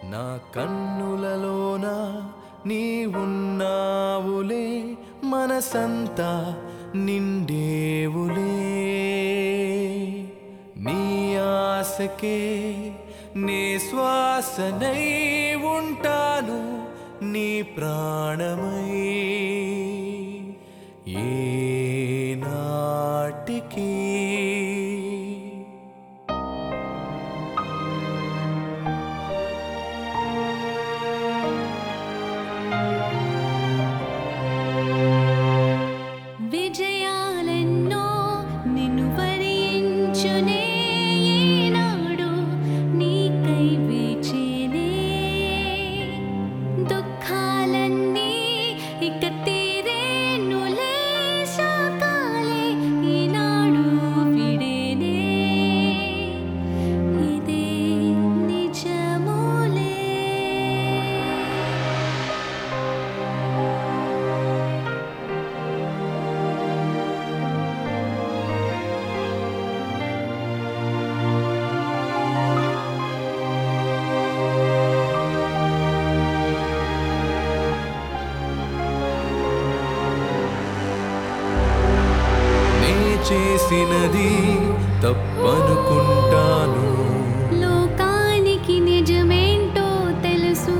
నా కన్నులలోన నీ ఉన్నావులే మనసంతా నిండేవులే నీ ఆశకే నే శ్వాసనై ఉంటాను నీ ప్రాణమై ఏ నాటికి విజయాలెన్నో నిన్ను వరించునే ఈనాడు నీకై వేచేనే దుఃఖాలన్నీ ఇక తీరేనులే శాకాలే ఈనాడు విడేనే ఇదే నిజములే నే చేసినది తప్పనుకుంటాను లోకానికి నిజమేంటో తెలుసు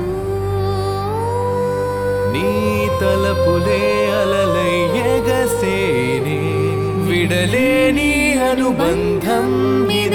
నీ తలపులే అలలై ఎగసేనే విడలేని అనుబంధం ఇదే